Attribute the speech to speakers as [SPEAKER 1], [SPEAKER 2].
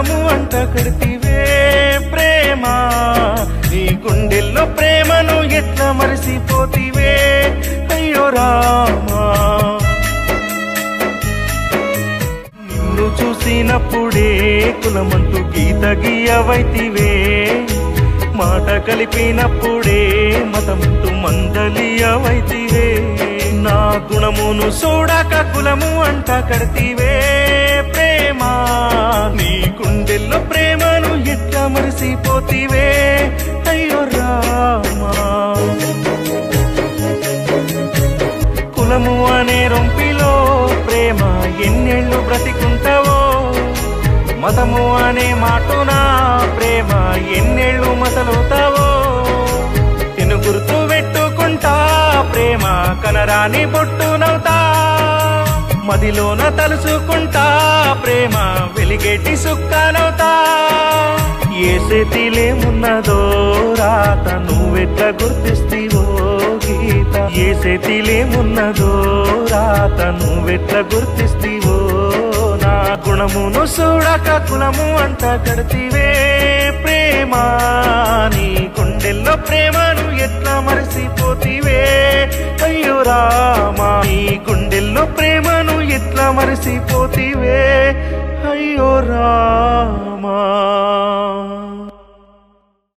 [SPEAKER 1] కులము అంట కడితివే ప్రేమ నీ గుండెల్లో ప్రేమను ఎట్లా మరిసిపోతివే అయ్యో రామా నిన్ను చూసినప్పుడే కులమంటూ గీత గీయవైతివే మాట కలిపినప్పుడే మతమంటూ మందలియవైతివే నా గుణమును చూడక కులము అంట కడితివే ప్రేమ నీ గుండెల్లో ప్రేమను ఎట్లా మరిసిపోతివే అయ్యో రామా కులము అనే రొంపిలో ప్రేమ ఎన్నెళ్ళు బ్రతికుంటావో మతము అనే మాటున ప్రేమ ఎన్నెళ్ళు మసలుతావో తిను గుర్తు పెట్టుకుంటా ప్రేమ కనరాని బొట్టునవుతా మదిలోన తలుచుకుంటా ప్రేమ వెలిగేటి సుక్కనవుతా ఏ చేతిలేమున్నదో రాత నువ్వెట్లా గుర్తిస్తీవో గీత ఏ చేతిలేమున్నదో రాత నువ్వెట్లా గుర్తిస్తీవో నా గుణమును చూడక కులము అంట కడితివే ప్రేమ నీ గుండెల్లో ప్రేమను ఎట్లా మరిసిపోతివే అయ్యో రామా నీ గుండెల్లో ప్రేమను ఎట్లా మరిసిపోతివే అయ్యో రామా